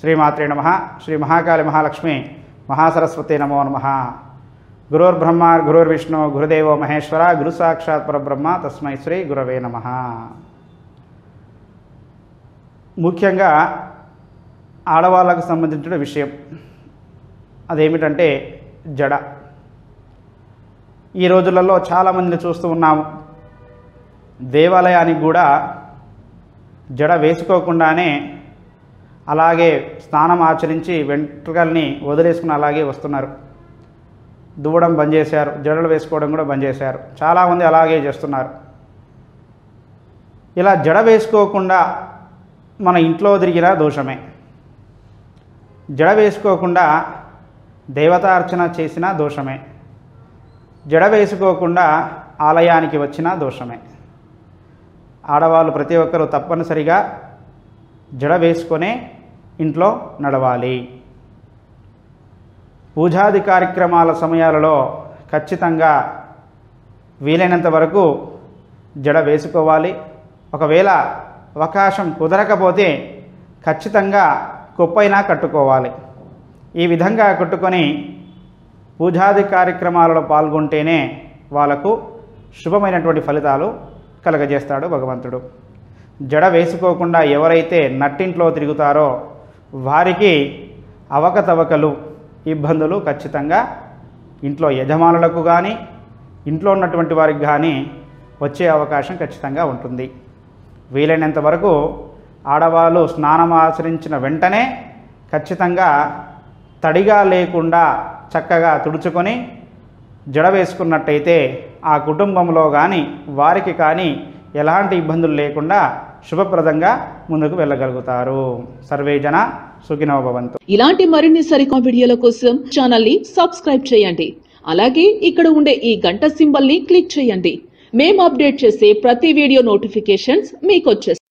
శ్రీమాత్రే నమ శ్రీ మహాకాళి మహాలక్ష్మి మహాసరస్వతి నమో నమ గురుర్బ్రహ్మ గురుర్విష్ణు గురుదేవో మహేశ్వర గురు సాక్షాత్ పరబ్రహ్మ తస్మై శ్రీ గురవే నమ ముఖ్యంగా ఆడవాళ్ళకు సంబంధించిన విషయం అదేమిటంటే జడ ఈ రోజులలో చాలామందిని చూస్తూ ఉన్నాము దేవాలయానికి కూడా జడ వేసుకోకుండానే అలాగే స్నానం ఆచరించి వెంట్రుకల్ని వదిలేసుకుని అలాగే వస్తున్నారు దువ్వడం బంద్ చేశారు జడలు వేసుకోవడం కూడా బంద్ చేశారు చాలామంది అలాగే చేస్తున్నారు ఇలా జడ వేసుకోకుండా మన ఇంట్లో తిరిగినా దోషమే జడ వేసుకోకుండా దేవతార్చన చేసినా దోషమే జడ వేసుకోకుండా ఆలయానికి వచ్చినా దోషమే ఆడవాళ్ళు ప్రతి ఒక్కరూ తప్పనిసరిగా జడ వేసుకొనే ఇంట్లో నడవాలి పూజాది కార్యక్రమాల సమయాలలో ఖచ్చితంగా వీలైనంత వరకు జడ వేసుకోవాలి ఒకవేళ అవకాశం కుదరకపోతే ఖచ్చితంగా కొప్పైనా కట్టుకోవాలి ఈ విధంగా కట్టుకొని పూజాది కార్యక్రమాలలో పాల్గొంటేనే వాళ్ళకు శుభమైనటువంటి ఫలితాలు కలగజేస్తాడు భగవంతుడు జడ వేసుకోకుండా ఎవరైతే నట్టింట్లో తిరుగుతారో వారికి అవకతవకలు ఇబ్బందులు ఖచ్చితంగా ఇంట్లో యజమానులకు కానీ ఇంట్లో ఉన్నటువంటి వారికి కానీ వచ్చే అవకాశం ఖచ్చితంగా ఉంటుంది వీలైనంత వరకు ఆడవాళ్ళు స్నానం ఆచరించిన వెంటనే ఖచ్చితంగా తడిగా లేకుండా చక్కగా తుడుచుకొని జడ వేసుకున్నట్టయితే ఆ కుటుంబంలో కానీ వారికి కానీ ఎలాంటి ఇబ్బందులు లేకుండా శుభప్రదంగా ముందుకు వెళ్ళగలుగుతారు సర్వే జన సుఖినో భవంతు ఇలాంటి మరిన్ని సరికొత్త వీడియోల కోసం ఛానల్ ని సబ్స్క్రైబ్ చేయండి అలాగే ఇక్కడ ఉండే ఈ గంట సింబల్ ని క్లిక్ చేయండి మేము అప్డేట్ చేసే ప్రతి వీడియో నోటిఫికేషన్స్ మీకు